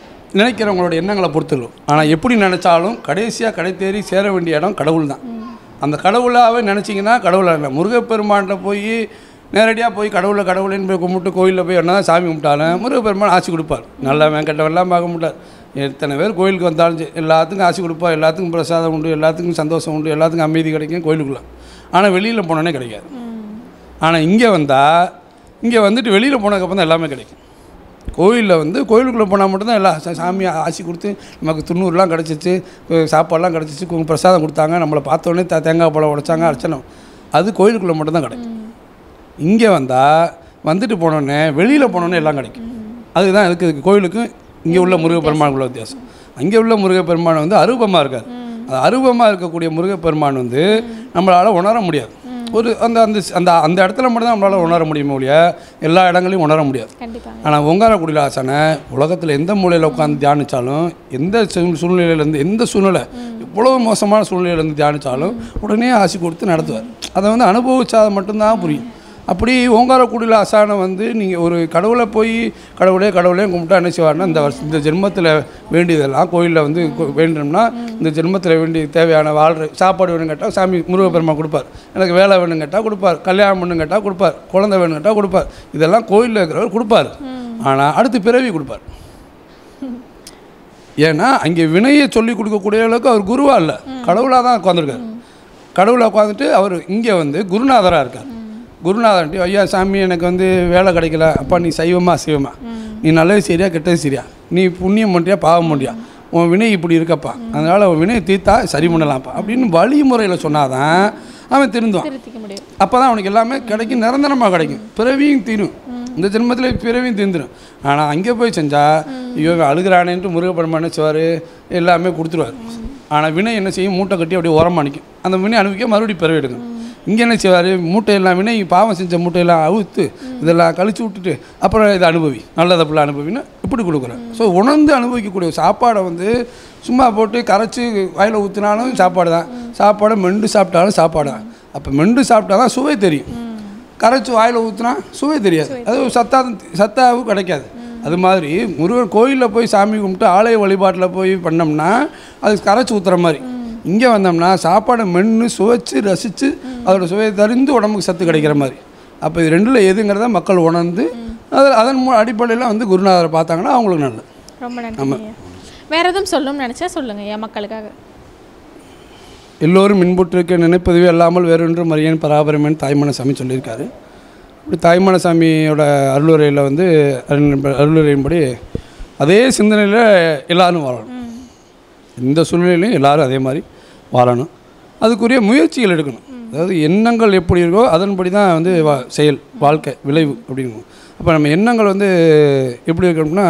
நினைக்கிறவங்களோட எண்ணங்களை பொறுத்துடும் ஆனால் எப்படி நினச்சாலும் கடைசியாக கடை தேறி சேர வேண்டிய இடம் கடவுள் தான் அந்த கடவுளாகவே நினச்சிங்கன்னா கடவுளாக இல்லை முருகப்பெருமான்கிட்ட போய் நேரடியாக போய் கடவுளை கடவுளேன்னு போய் கும்பிட்டு கோயிலில் போய் என்ன சாமி கும்பிட்டாலும் முருகப்பெருமான் ஆசி கொடுப்பார் நல்லவன் கெட்டவெல்லாம் பார்க்க மாட்டார் எத்தனை பேர் கோயிலுக்கு வந்தாலும் சரி, எல்லாத்துக்கும் ஆசி கொடுப்பார் எல்லாத்துக்கும் பிரசாதம் உண்டு எல்லாத்துக்கும் சந்தோஷம் உண்டு எல்லாத்துக்கும் அமைதி கிடைக்கும் கோயிலுக்குள்ளே ஆனால் வெளியில் போனோன்னே கிடைக்காது ஆனால் இங்கே வந்தால் இங்கே வந்துட்டு வெளியில் போனதுக்கப்புறம் தான் எல்லாமே கிடைக்கும் கோயிலில் வந்து கோயிலுக்குள்ளே போனால் மட்டும்தான் எல்லாம் சா- சாமி ஆசி கொடுத்து நமக்கு துண்ணூறுலாம் கிடச்சிச்சு சாப்பாடுலாம் கிடச்சிச்சு கு- பிரசாதம் கொடுத்தாங்க நம்மளை பார்த்தோன்னே த தேங்காய் பழம் உடைச்சாங்க அர்ச்சனை அது கோயிலுக்குள்ளே மட்டும்தான் கிடைக்கும் இங்கே வந்தால் வந்துட்டு போனோடனே வெளியில் போனோடனே எல்லாம் கிடைக்கும் அதுதான் இதுக்கு இதுக்கு கோயிலுக்கும் இங்கே உள்ள முருகப்பெருமான் உள்ள வித்தியாசம் அங்கே உள்ள முருகப்பெருமான் வந்து அரூபமாக இருக்காது அது அரூபமாக இருக்கக்கூடிய முருகப்பெருமான் வந்து நம்மளால் உணர முடியாது ஒரு அந்த அந்த அந்த அந்த இடத்துல மட்டும் தான் நம்மளால் உணர முடியுமே ஒழிய எல்லா இடங்களையும் உணர முடியாது கண்டிப்பாங்க ஆனால் ஓங்காரக்குடியில் ஆசானை உலகத்தில் எந்த மூலையில் உட்காந்து தியானித்தாலும் எந்த சூழ் சூழ்நிலையிலேருந்து எந்த சூழ்நிலை எவ்வளோ மோசமான சூழ்நிலையிலேருந்து தியானித்தாலும் உடனே ஆசி கொடுத்து நடத்துவார் அதை வந்து அனுபவிச்சா மட்டும்தான் புரியும் அப்படி ஓங்காரக்குடியில் ஆசானை வந்து நீங்கள் ஒரு கடவுளை போய் கடவுளே கடவுளே கும்பிட்டா என்ன செய்வார்னா இந்த வருஷம் இந்த ஜென்மத்தில் வேண்டியதெல்லாம் கோயிலில் வந்து கொ- வேண்டணும்னா இந்த ஜென்மத்தில் வேண்டிய தேவையான வாழ்கிற சாப்பாடு வேணும் கேட்டால் சாமி முருகப்பெருமான் கொடுப்பார் எனக்கு வேலை வேணும் கேட்டால் கொடுப்பார் கல்யாணம் வேணும் கேட்டால் கொடுப்பார் குழந்தை வேணும் கேட்டால் கொடுப்பார் இதெல்லாம் கோயிலில் இருக்கிறவர் கொடுப்பார் ஆனால் அடுத்து பிறவி கொடுப்பார் ஏன்னா அங்கே வினையை சொல்லி கொடுக்கக்கூடிய அளவுக்கு அவர் குருவா இல்லை கடவுளாக தான் உட்காந்துருக்காரு கடவுளாக உட்காந்துட்டு அவர் இங்கே வந்து குருநாதராக இருக்கார் குருநாதர்ன்ட்டு ஐயா சாமி எனக்கு வந்து வேலை கிடைக்கல அப்பா நீ சைவமா சிவமா நீ நல்லது சரியா கெட்டது சரியா நீ புண்ணியம் பண்ணியா பாவம் பண்ணியா உன் வினை இப்படி இருக்கப்பா அதனால் உன் வினையை தீர்த்தா சரி பண்ணலாம்ப்பா அப்படின்னு வழிமுறையில் சொன்னாதான் அவன் திருந்துவான் திருத்திக்க முடியும் அப்போ தான் அவனுக்கு எல்லாமே கிடைக்கும் நிரந்தரமாக கிடைக்கும் பிறவியும் தீரும் இந்த ஜென்மத்தில் பிறவியும் தீர்ந்துடும் ஆனால் அங்கே போய் செஞ்சால் ஐயோ இவன் அழுகிறானேன்ட்டு முருகப்பெருமான் என்ன செய்வார் எல்லாமே கொடுத்துருவார் ஆனால் வினை என்ன செய்யும் மூட்டை கட்டி அப்படியே உரமா நிற்கும் அந்த வினை அனுபவிக்க மறுபடியும் பிறவி எடுக்கும் இங்கே என்ன செய்வார் மூட்டையெல்லாம் வினை பாவம் செஞ்ச மூட்டையெல்லாம் அவுத்து இதெல்லாம் கழிச்சு விட்டுட்டு அப்புறம் இதை அனுபவி நல்லதை பிள்ளை அனுபவின்னு இப்படி கொடுக்குறேன் ஸோ உணர்ந்து அனுபவிக்கக்கூடிய சாப்பாடை வந்து சும்மா போட்டு கரைச்சி வாயில் ஊற்றினாலும் சாப்பாடு தான் சாப்பாடை மெண்டு சாப்பிட்டாலும் சாப்பாடு தான் அப்போ மெண்டு சாப்பிட்டா தான் சுவை தெரியும் கரைச்சி வாயில் ஊற்றினா சுவை தெரியாது அது சத்தா சத்தாவும் கிடைக்காது அது மாதிரி முருகன் கோயிலில் போய் சாமி கும்பிட்டு ஆலய வழிபாட்டில் போய் பண்ணோம்னா அது கரைச்சி ஊற்றுற மாதிரி இங்கே வந்தோம்னா சாப்பாடை மென்று சுவைச்சு ரசித்து அதோட சுவையை தறிந்து உடம்புக்கு சத்து கிடைக்கிற மாதிரி அப்போ இது ரெண்டில் எதுங்கிறத மக்கள் உணர்ந்து அது அதன் மூ அடிப்படையில் வந்து குருநாதரை பார்த்தாங்கன்னா அவங்களுக்கு நல்லது ரொம்ப நன்றி ஐயா வேற எதுவும் சொல்லணும்னு நினச்சா சொல்லுங்க ஐயா மக்களுக்காக எல்லோரும் மின்புற்றிருக்க நினைப்பதுவே அல்லாமல் வேறொன்று மரியன் பராபரமன் தாய்மான சாமி சொல்லியிருக்காரு இப்படி தாய்மான சாமியோட அருளுரையில் வந்து அருள் அருளுரையின்படி அதே சிந்தனையில் எல்லாரும் வாழணும் எந்த சூழ்நிலையிலையும் எல்லாரும் அதே மாதிரி வாழணும் அதுக்குரிய முயற்சிகள் எடுக்கணும் அதாவது எண்ணங்கள் எப்படி இருக்கோ அதன்படி தான் வந்து வா செயல் வாழ்க்கை விளைவு அப்படிங்கும் அப்போ நம்ம எண்ணங்கள் வந்து எப்படி இருக்கணும்னா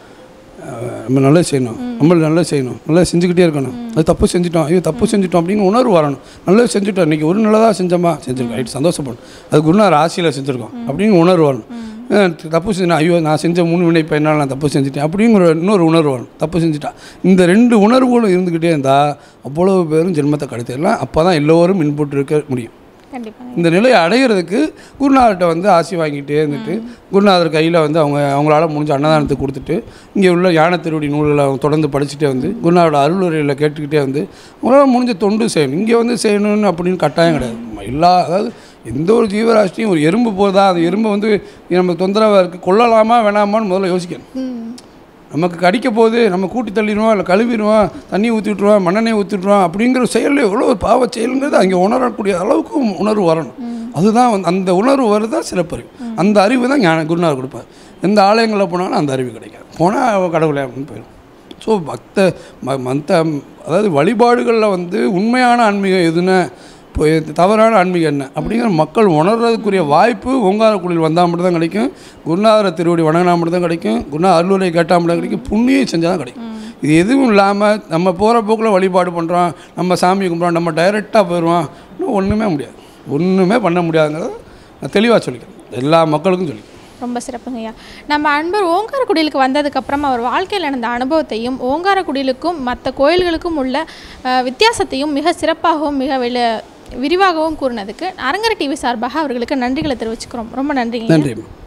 அஹ், நம்ம நல்லது செய்யணும் நம்மளுக்கு நல்லது செய்யணும் நல்லது செஞ்சுக்கிட்டே இருக்கணும் அது தப்பு செஞ்சுட்டோம் ஐயோ தப்பு செஞ்சுட்டோம் அப்படின்னு உணர்வு வரணும் நல்லது செஞ்சுட்டோம் இன்றைக்கி ஒரு நல்லதாக செஞ்சோமா செஞ்சுருக்கோம் ரைட் சந்தோஷப்படணும் அது குருநாதர் ஆசையில் செஞ்சுருக்கோம் அப்படின்னு உணர்வு வரணும் அஹ், தப்பு செஞ்சா ஐயோ நான் செஞ்ச மூணு வினை இப்போ என்னால் நான் தப்பு செஞ்சுட்டேன் அப்படிங்கிற இன்னொரு உணர்வு வரும் தப்பு செஞ்சுட்டா இந்த ரெண்டு உணர்வுகளும் இருந்துக்கிட்டே இருந்தால் அவ்வளவு பேரும் ஜென்மத்தை கடத்திடலாம் அப்போ தான் எல்லோரும் இன்புற்று இருக்க முடியும் கண்டிப்பாங்க இந்த நிலையை அடையிறதுக்கு குருநாதர்கிட்ட வந்து ஆசி வாங்கிட்டே இருந்துட்டு குருநாதர் கையில் வந்து அவங்க அவங்களால முடிஞ்ச அன்னதானத்தை கொடுத்துட்டு இங்கே உள்ள யானை திருவடி நூல்களை அவங்க தொடர்ந்து படிச்சுட்டே வந்து குருநாதரோட அருளுரையில் கேட்டுக்கிட்டே வந்து அவங்களால முடிஞ்ச தொண்டு செய்யணும் இங்கே வந்து செய்யணும்னு அப்படின்னு கட்டாயம் கிடையாது நம்ம எல்லா அதாவது எந்த ஒரு ஜீவராசியும் ஒரு எறும்பு போதா அந்த எறும்பை வந்து நம்ம தொந்தரவாக இருக்குது கொல்லலாமா வேணாமான்னு முதல்ல யோசிக்கணும் ம் நமக்கு கடிக்க போகுது நம்ம கூட்டி தள்ளிடுவோம் இல்லை கழுவிடுவோம் தண்ணி ஊற்றி விட்ருவோம் மண்ணெண்ணெய் ஊற்றி விட்ருவோம் அப்படிங்கிற செயலில் எவ்வளோ ஒரு பாவ செயலுங்கிறது அங்கே உணரக்கூடிய அளவுக்கு உணர்வு வரணும் அதுதான் வந்து அந்த உணர்வு வருது தான் சிறப்பறிவு அந்த அறிவு தான் ஞான குருநாதர் கொடுப்பார் எந்த ஆலயங்களில் போனாலும் அந்த அறிவு கிடைக்காது போனால் கடவுளே அப்படின்னு போயிடும் ஸோ பக்த ம மந்த அதாவது வழிபாடுகளில் வந்து உண்மையான ஆன்மீகம் எதுன்னு இப்போ இது தவறான ஆன்மீகம் என்ன அப்படிங்கிற மக்கள் உணர்றதுக்குரிய வாய்ப்பு ஓங்காரக்குடியில் வந்தால் மட்டும் தான் கிடைக்கும் குருநாதர திருவடி வணங்கினா மட்டும் தான் கிடைக்கும் குருநாத அருளுரை கேட்டால் மட்டும் தான் கிடைக்கும் புண்ணியம் செஞ்சால் தான் கிடைக்கும் இது எதுவும் இல்லாமல் நம்ம போகிற போக்கில் வழிபாடு பண்ணுறோம் நம்ம சாமி கும்பிட்றோம் நம்ம டைரெக்டாக போயிடுவோம் இன்னும் ஒன்றுமே முடியாது ஒன்றுமே பண்ண முடியாதுங்கிறத நான் தெளிவாக சொல்லிக்கிறேன் எல்லா மக்களுக்கும் சொல்லி ரொம்ப சிறப்புங்கய்யா நம்ம அன்பர் ஓங்காரக்குடிலுக்கு வந்ததுக்கப்புறம் அவர் வாழ்க்கையில் நடந்த அனுபவத்தையும் ஓங்காரக்குடிலுக்கும் மற்ற கோயில்களுக்கும் உள்ள அஹ், வித்தியாசத்தையும் மிக சிறப்பாகவும் மிக வெளி விரிவாகவும் கூறினதுக்கு அரங்கர் டிவி சார்பாக அவர்களுக்கு நன்றிகளை தெரிவிச்சுக்கிறோம் ரொம்ப நன்றிங்க நன்றி